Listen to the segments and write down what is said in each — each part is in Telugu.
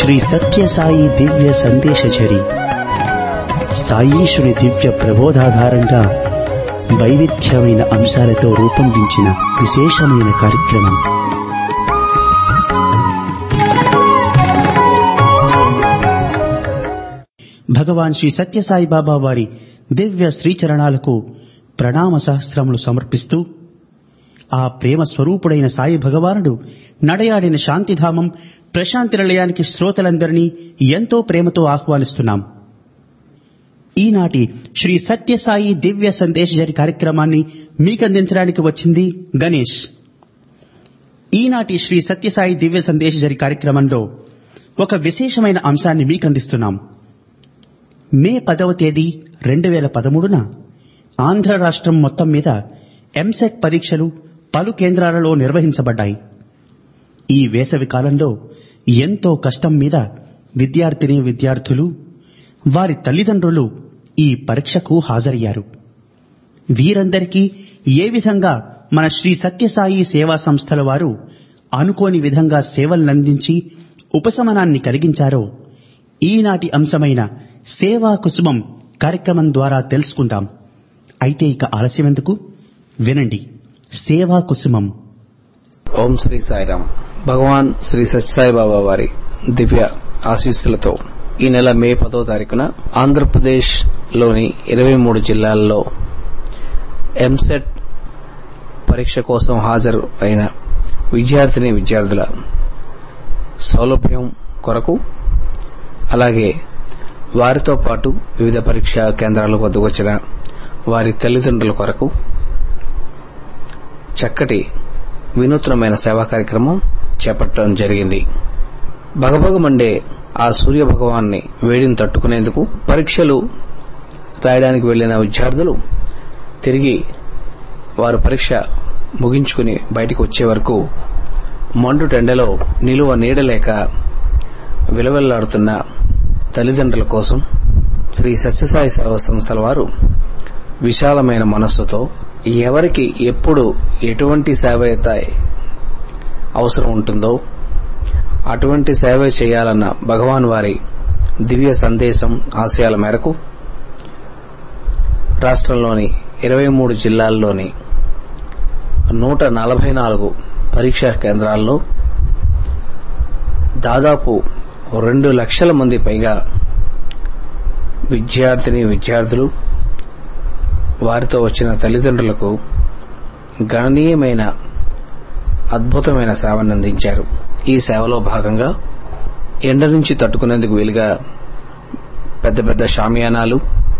శ్రీ సత్యసాయి దివ్య సందేశచరి సాయీశుని దివ్య ప్రబోధాధారంగా వైవిధ్యమైన అంశాలతో రూపొందించిన విశేషమైన కార్యక్రమం భగవాన్ శ్రీ సత్యసాయి బాబా వారి దివ్య శ్రీచరణాలకు ప్రణామ సహస్రములు సమర్పిస్తూ ఆ ప్రేమ స్వరూపుడైన సాయి భగవానుడు నడయాడిన శాంతిధామం ప్రశాంతి నిలయానికి శ్రోతలందరినీ ఎంతో ప్రేమతో ఆహ్వానిస్తున్నాం ఈనాటి శ్రీ సత్యసాయి దివ్య సందేశజరి కార్యక్రమాన్ని మీకందించడానికి వచ్చింది గణేష్ ఈనాటి శ్రీ సత్యసాయి దివ్య సందేశజరి కార్యక్రమంలో ఒక విశేషమైన అంశాన్ని మీకందిస్తున్నాం మే పదవ తేదీ రెండు వేల పదమూడున ఆంధ్ర రాష్ట్రం మొత్తం మీద ఎంసెట్ పరీక్షలు పలు కేంద్రాలలో నిర్వహించబడ్డాయి ఈ వేసవి కాలంలో ఎంతో కష్టం మీద విద్యార్థిని విద్యార్థులు వారి తల్లిదండ్రులు ఈ పరీక్షకు హాజరయ్యారు వీరందరికీ ఏ విధంగా మన శ్రీ సత్యసాయి సేవా సంస్థల వారు అనుకోని విధంగా సేవలనందించి ఉపశమనాన్ని కలిగించారో ఈనాటి అంశమైన సేవా కుసుమం కార్యక్రమం ద్వారా తెలుసుకుందాం అయితే ఇక ఆలస్యమెందుకు వినండి సేవా కుసుమం ఓం శ్రీ సాయిరామ్ భగవాన్ శ్రీ సత్యసాయి బాబా వారి దివ్య ఆశీస్సులతో ఈ నెల మే పదో తారీఖున ఆంధ్రప్రదేశ్ లోని ఇరవై మూడు జిల్లాల్లో ఎంసెట్ పరీక్ష కోసం హాజరు అయిన విద్యార్థిని విద్యార్థుల సౌలభ్యం కొరకు అలాగే వారితో పాటు వివిధ పరీక్షా కేంద్రాలకు వద్దకు వచ్చిన వారి తల్లిదండ్రుల కొరకు చక్కటి వినూత్నమైన సేవా కార్యక్రమం చేపట్టడం జరిగింది భగభగమండే ఆ సూర్య భగవాన్ని వేడిని తట్టుకునేందుకు పరీక్షలు రాయడానికి వెళ్లిన విద్యార్థులు తిరిగి వారు పరీక్ష ముగించుకుని బయటికి వచ్చే వరకు మండు టెండలో నిలువ నీడలేక విలవెల్లాడుతున్న తల్లిదండ్రుల కోసం శ్రీ సత్యసాయి సేవా సంస్థల వారు విశాలమైన మనస్సుతో ఎవరికి ఎప్పుడు ఎటువంటి సేవ అయితే అవసరం ఉంటుందో అటువంటి సేవ చేయాలన్న భగవాన్ వారి దివ్య సందేశం ఆశయాల మేరకు రాష్ట్రంలోని ఇరవై మూడు జిల్లాల్లోని నూట నలభై నాలుగు పరీక్షా కేంద్రాల్లో దాదాపు రెండు లక్షల మంది పైగా విద్యార్థిని విద్యార్థులు వారితో వచ్చిన తల్లిదండ్రులకు గణనీయమైన అద్భుతమైన సేవను అందించారు ఈ సేవలో భాగంగా ఎండ నుంచి తట్టుకునేందుకు వీలుగా పెద్ద పెద్ద షామియానాలు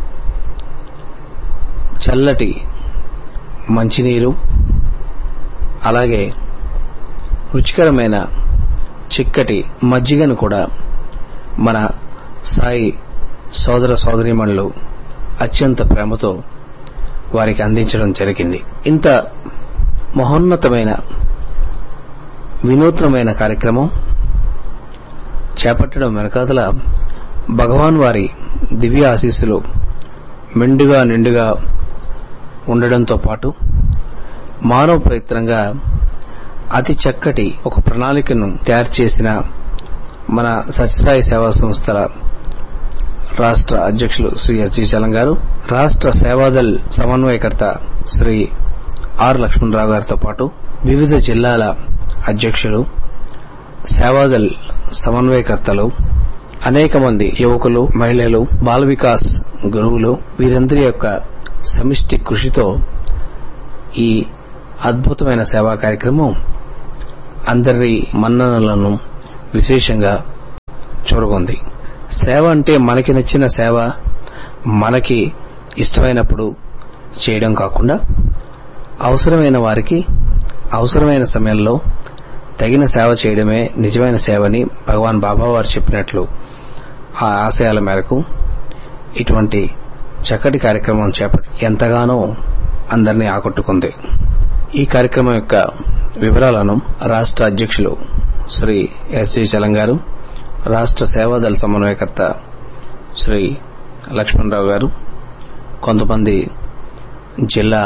చల్లటి మంచినీరు అలాగే రుచికరమైన చిక్కటి మజ్జిగను కూడా మన సాయి సోదర సోదరీమణులు అత్యంత ప్రేమతో వారికి అందించడం జరిగింది ఇంత మహోన్నతమైన వినూత్నమైన కార్యక్రమం చేపట్టడం వెనకాతల భగవాన్ వారి దివ్య ఆశీస్సులు మెండుగా నిండుగా ఉండడంతో పాటు మానవ ప్రయత్నంగా అతి చక్కటి ఒక ప్రణాళికను తయారు చేసిన మన సత్యసాయి సేవా సంస్థల రాష్ట్ర అధ్యక్షులు శ్రీ ఎస్ జి చలం గారు రాష్ట్ర సేవాదల్ సమన్వయకర్త శ్రీ ఆర్ లక్ష్మణరావు గారితో పాటు వివిధ జిల్లాల అధ్యక్షులు సేవాదల్ సమన్వయకర్తలు అనేక మంది యువకులు మహిళలు బాల వికాస్ గురువులు వీరందరి యొక్క సమిష్టి కృషితో ఈ అద్భుతమైన సేవా కార్యక్రమం అందరి మన్ననలను విశేషంగా చూరగొంది సేవ అంటే మనకి నచ్చిన సేవ మనకి ఇష్టమైనప్పుడు చేయడం కాకుండా అవసరమైన వారికి అవసరమైన సమయంలో తగిన సేవ చేయడమే నిజమైన సేవని భగవాన్ బాబా వారు చెప్పినట్లు ఆ ఆశయాల మేరకు ఇటువంటి చక్కటి కార్యక్రమం చేపట్టి ఎంతగానో అందరినీ ఆకట్టుకుంది ఈ కార్యక్రమం యొక్క వివరాలను రాష్ట్ర అధ్యక్షులు శ్రీ ఎస్జి చలం గారు రాష్ట్ర సేవాదళ సమన్వయకర్త శ్రీ లక్ష్మణరావు గారు కొంతమంది జిల్లా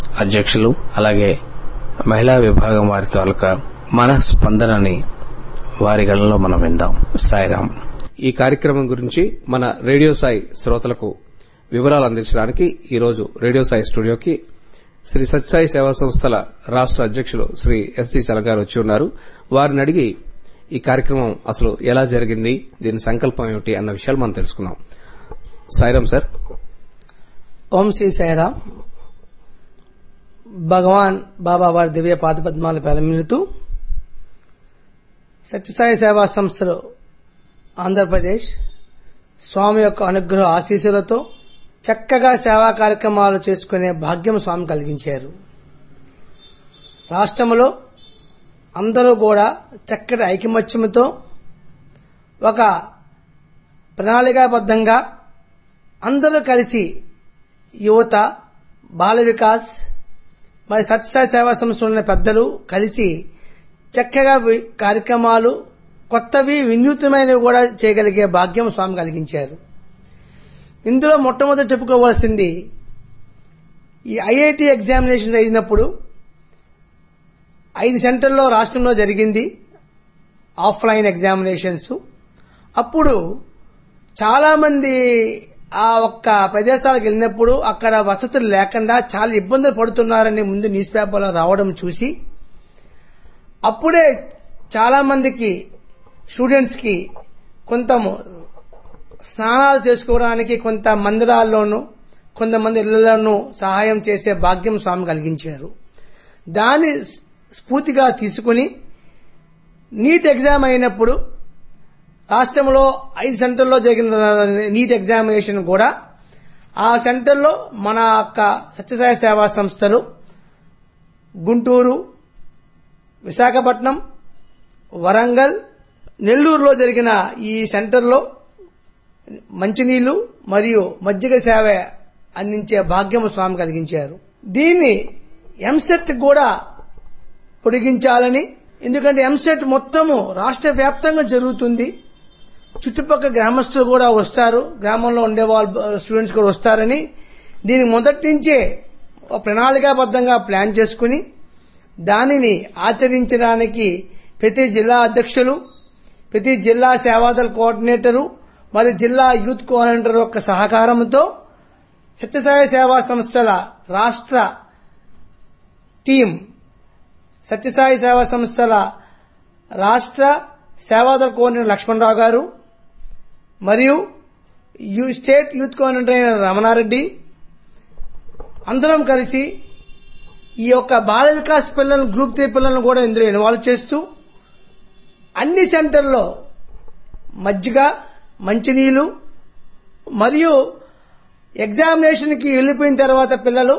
అధ్యక్షులు అలాగే మహిళా విభాగం వారి తాలూకా మన స్పందనని వారి గళంలో మనం విందాం సాయిరామ్ ఈ కార్యక్రమం గురించి మన రేడియో సాయి శ్రోతలకు వివరాలు అందించడానికి ఈరోజు రేడియో సాయి స్టూడియోకి శ్రీ సత్సాయి సేవా సంస్థల రాష్ట్ర అధ్యక్షులు శ్రీ ఎస్జి చలగారు వచ్చి ఉన్నారు వారిని అడిగి ఈ కార్యక్రమం అసలు ఎలా జరిగింది దీని సంకల్పం ఏమిటి అన్న విషయాలు మనం తెలుసుకుందాం సాయిరామ్ సార్ ఓం శ్రీ సాయిరామ్ భగవాన్ బాబా వారి దివ్య పాదపద్మాలు పెలమిలుతూ సత్యసాయి సేవా సంస్థలు ఆంధ్రప్రదేశ్ స్వామి యొక్క అనుగ్రహ ఆశీస్సులతో చక్కగా సేవా కార్యక్రమాలు చేసుకునే భాగ్యం స్వామి కలిగించారు రాష్ట్రంలో అందరూ కూడా చక్కటి ఐకమత్యముతో ఒక ప్రణాళికాబద్ధంగా అందరూ కలిసి యువత బాల వికాస్ మరి సత్యసాయి సేవా సంస్థలు ఉన్న పెద్దలు కలిసి చక్కగా వి- కార్యక్రమాలు కొత్తవి వినూత్నమైనవి కూడా చేయగలిగే భాగ్యం స్వామి కలిగించారు ఇందులో మొట్టమొదటి చెప్పుకోవాల్సింది ఈ ఐఐటి ఎగ్జామినేషన్ అయినప్పుడు ఐదు సెంటర్లో రాష్ట్రంలో జరిగింది ఆఫ్లైన్ ఎగ్జామినేషన్స్ అప్పుడు చాలా మంది ఆ ఒక్క ప్రదేశాలకు వెళ్ళినప్పుడు అక్కడ వసతులు లేకుండా చాలా ఇబ్బందులు పడుతున్నారని ముందు న్యూస్ పేపర్లో రావడం చూసి అప్పుడే చాలా మందికి స్టూడెంట్స్ కి కొంత స్నానాలు చేసుకోవడానికి కొంత మందిరాల్లోనూ కొంతమంది ఇళ్లలోనూ సహాయం చేసే భాగ్యం స్వామి కలిగించారు దాన్ని స్ఫూర్తిగా తీసుకుని నీట్ ఎగ్జామ్ అయినప్పుడు రాష్ట్రంలో ఐదు సెంటర్లో జరిగిన నీట్ ఎగ్జామినేషన్ కూడా ఆ సెంటర్లో మన యొక్క సత్యసాయి సేవా సంస్థలు గుంటూరు విశాఖపట్నం వరంగల్ నెల్లూరులో జరిగిన ఈ సెంటర్లో మంచినీళ్లు మరియు మజ్జిగ సేవ అందించే భాగ్యం స్వామి కలిగించారు దీన్ని ఎంసెట్ కూడా పొడిగించాలని ఎందుకంటే ఎంసెట్ మొత్తము రాష్ట్ర వ్యాప్తంగా జరుగుతుంది చుట్టుపక్కల గ్రామస్తులు కూడా వస్తారు గ్రామంలో ఉండే వాళ్ళు స్టూడెంట్స్ కూడా వస్తారని దీన్ని మొదటి నుంచే ఒక ప్రణాళికాబద్ధంగా ప్లాన్ చేసుకుని దానిని ఆచరించడానికి ప్రతి జిల్లా అధ్యక్షులు ప్రతి జిల్లా సేవాదళ కోఆర్డినేటరు మరియు జిల్లా యూత్ కోఆర్డినేటర్ యొక్క సహకారంతో సత్యసాయి సేవా సంస్థల రాష్ట్ర టీం సత్యసాయి సేవా సంస్థల రాష్ట్ర సేవాదళ కోఆర్డినేటర్ లక్ష్మణరావు గారు మరియు యు- స్టేట్ యూత్ కోఆర్డినేటర్ అయిన రమణారెడ్డి అందరం కలిసి ఈ యొక్క బాల వికాస్ పిల్లలను గ్రూప్ త్రీ పిల్లలను కూడా ఇందులో ఇన్వాల్వ్ చేస్తూ అన్ని సెంటర్లో మజ్జిగ మంచినీళ్లు మరియు ఎగ్జామినేషన్కి వెళ్ళిపోయిన తర్వాత పిల్లలు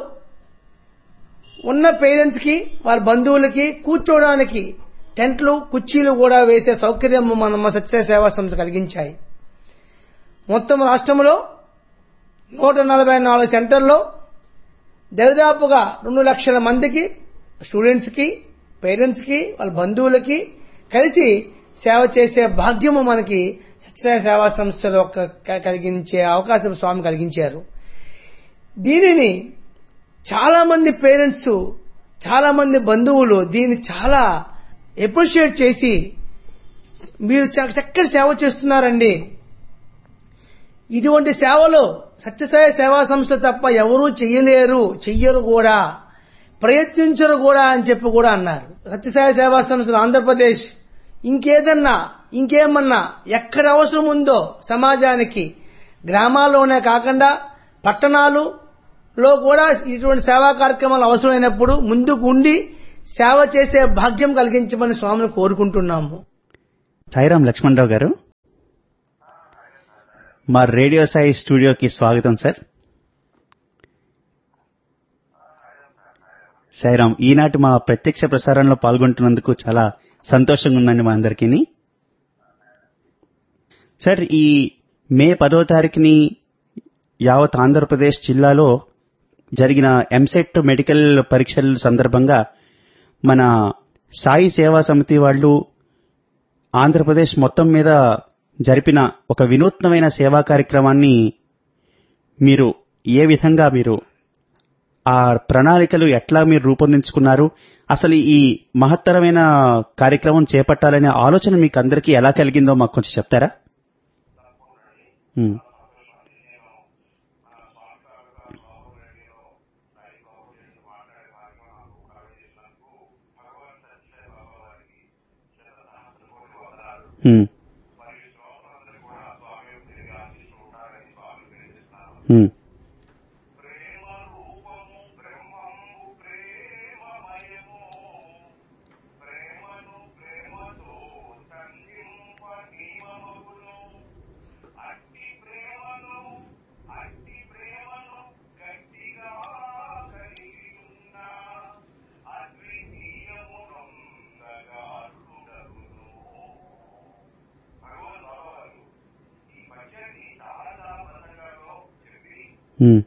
ఉన్న పేరెంట్స్ కి వారి బంధువులకి కూర్చోవడానికి టెంట్లు కుర్చీలు కూడా వేసే సౌకర్యం మన సత్య సేవా సంస్థ కలిగించాయి మొత్తం రాష్ట్రంలో నూట నలభై నాలుగు సెంటర్లో దరిదాపుగా రెండు లక్షల మందికి స్టూడెంట్స్ కి పేరెంట్స్ కి వాళ్ళ బంధువులకి కలిసి సేవ చేసే భాగ్యము మనకి సత్య సేవా సంస్థలు ఒక క- కలిగించే అవకాశం స్వామి కలిగించారు దీనిని చాలా మంది పేరెంట్స్ చాలా మంది బంధువులు దీన్ని చాలా అప్రిషియేట్ చేసి మీరు చ- చక్కటి సేవ చేస్తున్నారండి ఇటువంటి సేవలు సత్యసాయి సేవా సంస్థ తప్ప ఎవరూ చెయ్యలేరు చెయ్యరు కూడా ప్రయత్నించరు కూడా అని చెప్పి కూడా అన్నారు సత్యసాయి సేవా సంస్థలు ఆంధ్రప్రదేశ్ ఇంకేదన్నా ఇంకేమన్నా ఎక్కడ అవసరం ఉందో సమాజానికి గ్రామాల్లోనే కాకుండా పట్టణాలు లో కూడా ఇటువంటి సేవా కార్యక్రమాలు అవసరమైనప్పుడు ముందుకు ఉండి సేవ చేసే భాగ్యం కలిగించమని స్వామిని కోరుకుంటున్నాము సాయిరాం లక్ష్మణరావు గారు మా రేడియో సాయి స్టూడియోకి స్వాగతం సార్ సాయిరాం ఈనాటి మా ప్రత్యక్ష ప్రసారంలో పాల్గొంటున్నందుకు చాలా సంతోషంగా ఉందండి మా అందరికీ సార్ ఈ మే పదో తారీఖుని యావత్ ఆంధ్రప్రదేశ్ జిల్లాలో జరిగిన ఎంసెట్ మెడికల్ పరీక్షల సందర్భంగా మన సాయి సేవా సమితి వాళ్ళు ఆంధ్రప్రదేశ్ మొత్తం మీద జరిపిన ఒక వినూత్నమైన సేవా కార్యక్రమాన్ని మీరు ఏ విధంగా మీరు ఆ ప్రణాళికలు ఎట్లా మీరు రూపొందించుకున్నారు అసలు ఈ మహత్తరమైన కార్యక్రమం చేపట్టాలనే ఆలోచన మీకు అందరికీ ఎలా కలిగిందో మాకు కొంచెం చెప్తారా ఉమ్, ఉమ్, ఉమ్, ఉమ్,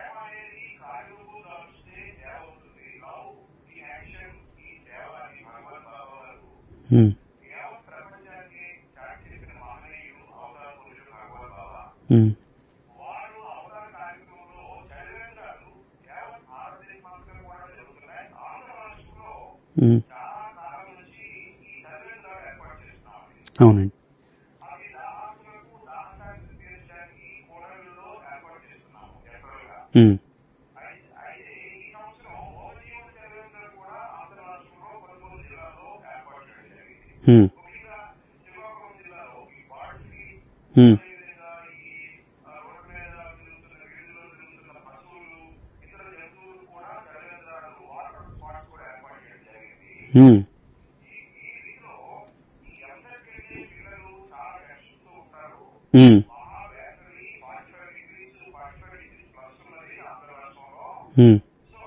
ఉమ్, ఉమ్, ఉమ్. అవునండి ఉమ్, ఉమ్, ఉమ్, ఉమ్, ఉమ్, ఉమ్,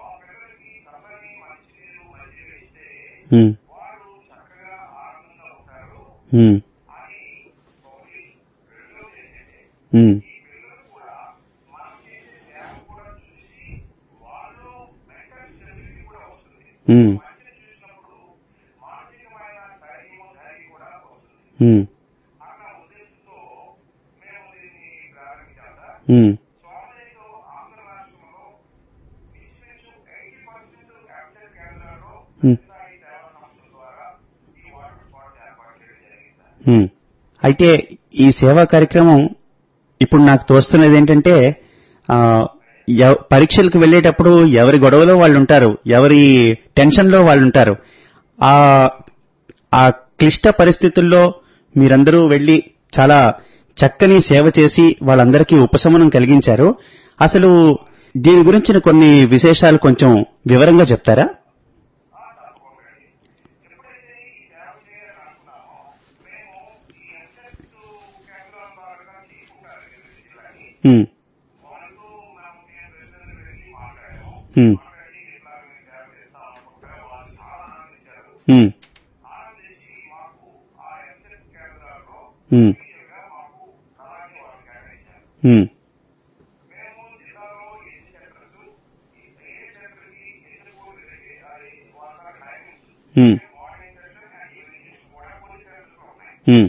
ఉమ్, ఉమ్, ఉమ్, ఉమ్, ఉమ్, ఉమ్, ఉమ్. ఉమ్. అయితే ఈ సేవా కార్యక్రమం ఇప్పుడు నాకు తోస్తున్నది ఏంటంటే ఆ, ఎవ- పరీక్షలకు వెళ్ళేటప్పుడు ఎవరి గొడవలో వాళ్ళు ఉంటారు ఎవరి టెన్షన్లో వాళ్ళు ఉంటారు ఆ ఆ క్లిష్ట పరిస్థితుల్లో మీరందరూ వెళ్లి చాలా చక్కని సేవ చేసి వాళ్ళందరికీ ఉపశమనం కలిగించారు అసలు దీని గురించిన కొన్ని విశేషాలు కొంచెం వివరంగా చెప్తారా ఉమ్, ఉమ్, ఉమ్, ఉమ్, ఉమ్, ఉమ్, ఉమ్,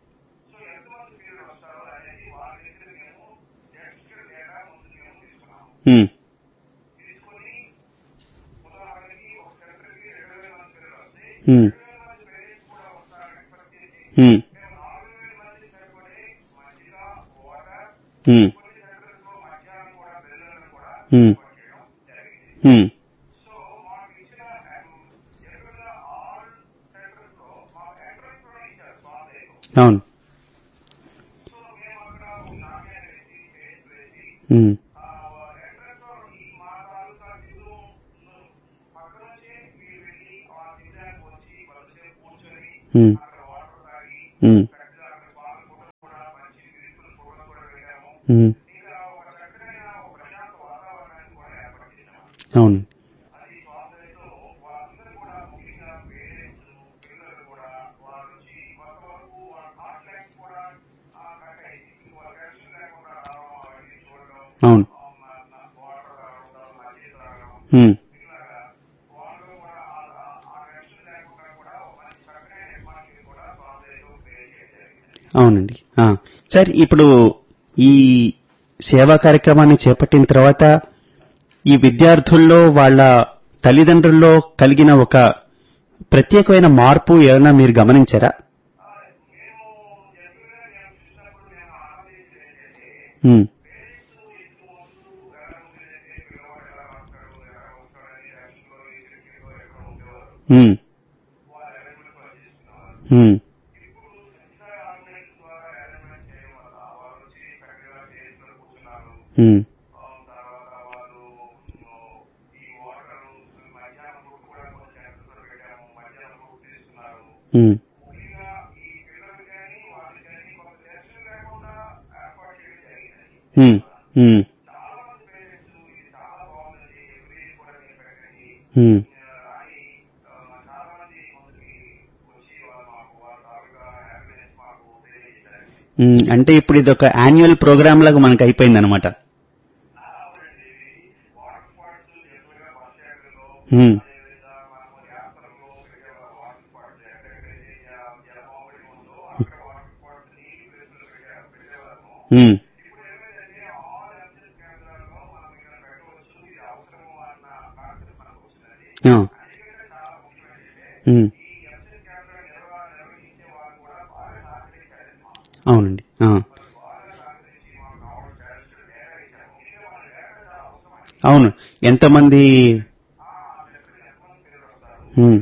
ఉమ్, ఉమ్, ఉమ్, ఉమ్, ఉమ్, ఉమ్, అవును ఉమ్, ఉమ్, ఉమ్, ఉమ్, అవును అవును ఉమ్, అవునండి ఆ. సార్ ఇప్పుడు ఈ సేవా కార్యక్రమాన్ని చేపట్టిన తర్వాత ఈ విద్యార్థుల్లో వాళ్ళ తల్లిదండ్రుల్లో కలిగిన ఒక ప్రత్యేకమైన మార్పు ఏమైనా మీరు గమనించారా ఉమ్, ఉమ్, ఉమ్, ఉమ్, ఉమ్, ఉమ్, ఉమ్, ఉమ్, ఉమ్, అంటే ఇప్పుడు ఇది ఒక యాన్యువల్ ప్రోగ్రామ్ లాగా మనకు అయిపోయింది అనమాట అవునండి ఆ. అవును ఎంతమంది ఉమ్,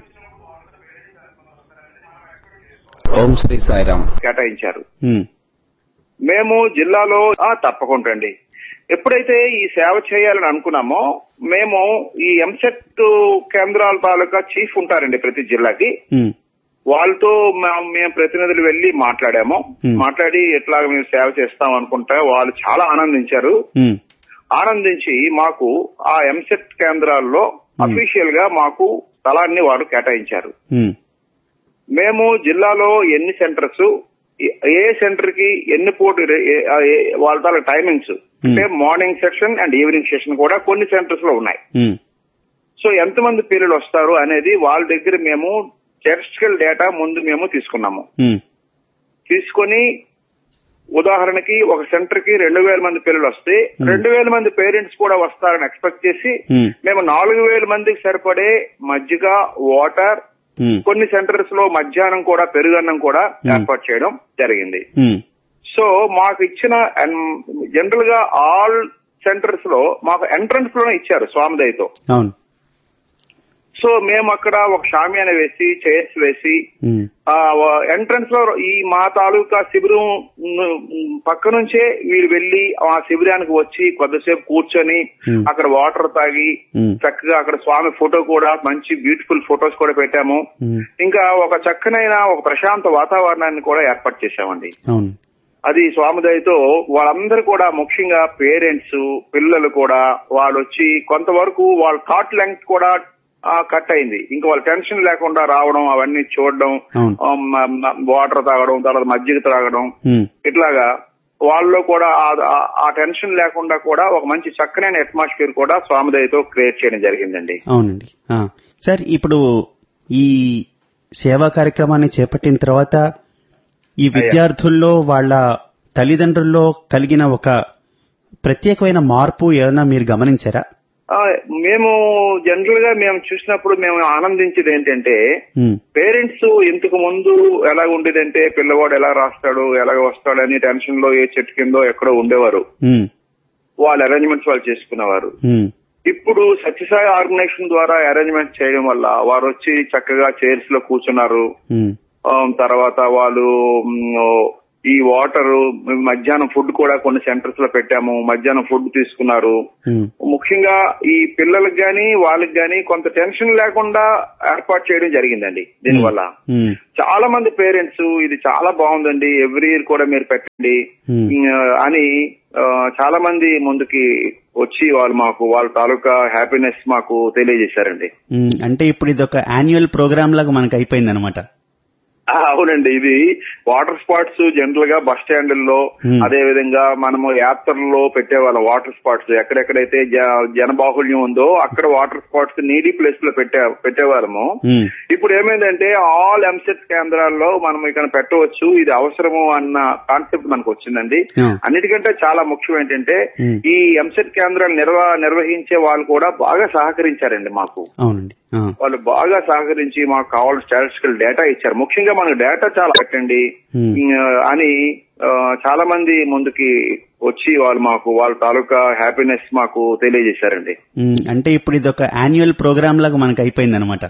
ఓం శ్రీ సాయిరామ్ కేటాయించారు ఉమ్, మేము జిల్లాలో ఆ, తప్పకుండా అండి ఎప్పుడైతే ఈ సేవ చేయాలని అనుకున్నామో మేము ఈ ఎంసెట్ కేంద్రాల తాలూకా చీఫ్ ఉంటారండి ప్రతి జిల్లాకి ఉమ్, వాళ్ళతో మా- మేము ప్రతినిధులు వెళ్లి మాట్లాడాము Hmm. మాట్లాడి ఎట్లా మేము సేవ చేస్తాం అనుకుంటే వాళ్ళు చాలా ఆనందించారు ఉమ్, ఆనందించి మాకు ఆ ఎంసెట్ కేంద్రాల్లో అఫీషియల్ గా మాకు స్థలాన్ని వారు కేటాయించారు ఉమ్, మేము జిల్లాలో ఎన్ని సెంటర్స్ ఏ- ఏ సెంటర్ కి ఎన్ని పోటీ ఏ- ఏ- వాళ్ళ తాలూకు టైమింగ్స్ అంటే morning section and evening session కూడా కొన్ని సెంటర్స్ లో ఉన్నాయి ఉమ్, సో ఎంతమంది పిల్లలు వస్తారు అనేది వాళ్ళ దగ్గర మేము స్టాటిస్టికల్ డేటా ముందు మేము తీసుకున్నాము ఉమ్, తీసుకొని ఉదాహరణకి ఒక సెంటర్ కి రెండు వేల మంది పిల్లలు వస్తే రెండు వేల మంది పేరెంట్స్ కూడా వస్తారని ఎక్స్పెక్ట్ చేసి ఉమ్, మేము నాలుగు వేల మందికి సరిపడే మజ్జిగ వాటర్ ఉమ్, కొన్ని సెంటర్స్ లో మధ్యాహ్నం కూడా పెరుగన్నం కూడా ఏర్పాటు చేయడం జరిగింది ఉమ్, సో మాకు ఇచ్చిన జనరల్ గా ఆల్ సెంటర్స్ లో మాకు ఎంట్రన్స్ లోనే ఇచ్చారు స్వామిదయతో అవును సో మేము అక్కడ ఒక షామియాన వేసి చైర్స్ వేసి ఉమ్, ఎంట్రన్స్ లో ఈ మా తాలూకా శిబిరం ను- పక్క నుంచే వీళ్ళు వెళ్లి ఆ శిబిరానికి వచ్చి కొద్దిసేపు కూర్చొని Hmm. అక్కడ వాటర్ తాగి Hmm. చక్కగా అక్కడ స్వామి ఫోటో కూడా మంచి బ్యూటిఫుల్ ఫొటోస్ కూడా పెట్టాము ఉమ్, ఇంకా ఒక చక్కనైన ఒక ప్రశాంత వాతావరణాన్ని కూడా ఏర్పాటు చేశామండి అవును అది స్వామిదయతో వాళ్ళందరూ కూడా ముఖ్యంగా పేరెంట్స్ పిల్లలు కూడా వాళ్ళు వచ్చి కొంతవరకు వాళ్ళ థాట్ లెంగ్త్ కూడా కట్ అయింది ఇంకా వాళ్ళ టెన్షన్ లేకుండా రావడం అవన్నీ చూడడం అవును. వాటర్ తాగడం తర్వాత మజ్జిగ తాగడం ఉమ్, ఇట్లాగా వాళ్ళలో కూడా ఆ- ఆ- ఆ టెన్షన్ లేకుండా కూడా ఒక మంచి చక్కనైన అట్మాస్ఫియర్ కూడా స్వామిదయతో క్రియేట్ చేయడం జరిగిందండి అవునండి ఆ. సార్ ఇప్పుడు ఈ సేవా కార్యక్రమాన్ని చేపట్టిన తర్వాత ఈ విద్యార్థుల్లో వాళ్ళ తల్లిదండ్రుల్లో కలిగిన ఒక ప్రత్యేకమైన మార్పు ఏమైనా మీరు గమనించారా ఆ, మేము జనరల్ గా మేము చూసినప్పుడు మేము ఆనందించేది ఏంటంటే ఉమ్, పేరెంట్స్ ఇంతకు ముందు ఎలా ఉండేదంటే పిల్లవాడు ఎలా రాస్తాడు ఎలా వస్తాడు అని టెన్షన్ లో ఏ చెట్టు కిందో ఎక్కడో ఉండేవారు ఉమ్, వాళ్ళ అరేంజ్మెంట్స్ వాళ్ళు చేసుకునేవారు ఉమ్, ఇప్పుడు సత్యసాయి ఆర్గనైజేషన్ ద్వారా అరేంజ్మెంట్ చేయడం వల్ల వారు వచ్చి చక్కగా చైర్స్ లో కూర్చున్నారు ఉమ్, ఆ, తర్వాత వాళ్ళు మ్, ఈ వాటర్ మధ్యాహ్నం ఫుడ్ కూడా కొన్ని సెంటర్స్ లో పెట్టాము మధ్యాహ్నం ఫుడ్ తీసుకున్నారు ఉమ్, ముఖ్యంగా ఈ పిల్లలకు గాని వాళ్ళకి గాని కొంత టెన్షన్ లేకుండా ఏర్పాటు చేయడం జరిగిందండి దీనివల్ల ఉమ్, చాలా మంది పేరెంట్స్ ఇది చాలా బాగుందండి ఎవ్రీ ఇయర్ కూడా మీరు పెట్టండి Hmm. ఆ, అని ఆ, చాలా మంది ముందుకి వచ్చి వాళ్ళు మాకు వాళ్ళ తాలూకా హ్యాపీనెస్ మాకు తెలియజేశారండి ఉమ్, అంటే ఇప్పుడు ఇది ఒక యాన్యువల్ ప్రోగ్రామ్ లాగా మనకు అయిపోయింది అనమాట ఆ, అవునండి ఇది వాటర్ స్పాట్స్ జనరల్ గా బస్ స్టాండ్ల్లో Hmm. అదే విధంగా మనము యాత్రల్లో పెట్టేవాళ్ళం వాటర్ స్పాట్స్ ఎక్కడెక్కడైతే జ- జనబాహుళ్యం ఉందో అక్కడ వాటర్ స్పాట్స్ నీడీ ప్లేస్ లో పెట్టే పెట్టేవాళ్ళము ఉమ్, ఇప్పుడు ఏమైందంటే ఆల్ ఎంసెట్ కేంద్రాల్లో మనం ఇక్కడ పెట్టవచ్చు ఇది అవసరము అన్న కాన్సెప్ట్ మనకు వచ్చిందండి Hmm. అన్నిటికంటే చాలా ముఖ్యం ఏంటంటే Hmm. ఈ ఎంసెట్ కేంద్రాలు నిర్వ నిర్వహించే వాళ్ళు కూడా బాగా సహకరించారండి మాకు అవునండి ఆ, వాళ్ళు బాగా సహకరించి మాకు కావాల్సిన స్టాటిస్టికల్ డేటా ఇచ్చారు ముఖ్యంగా మనకు డేటా చాలా పెట్టండి Hmm. ఆ, అని ఆ, చాలా మంది ముందుకి వచ్చి వాళ్ళు మాకు వాళ్ళ తాలూకా హ్యాపీనెస్ మాకు తెలియజేశారండి ఉమ్, అంటే ఇప్పుడు ఇది ఒక యాన్యువల్ ప్రోగ్రామ్ లాగా మనకు అయిపోయింది అనమాట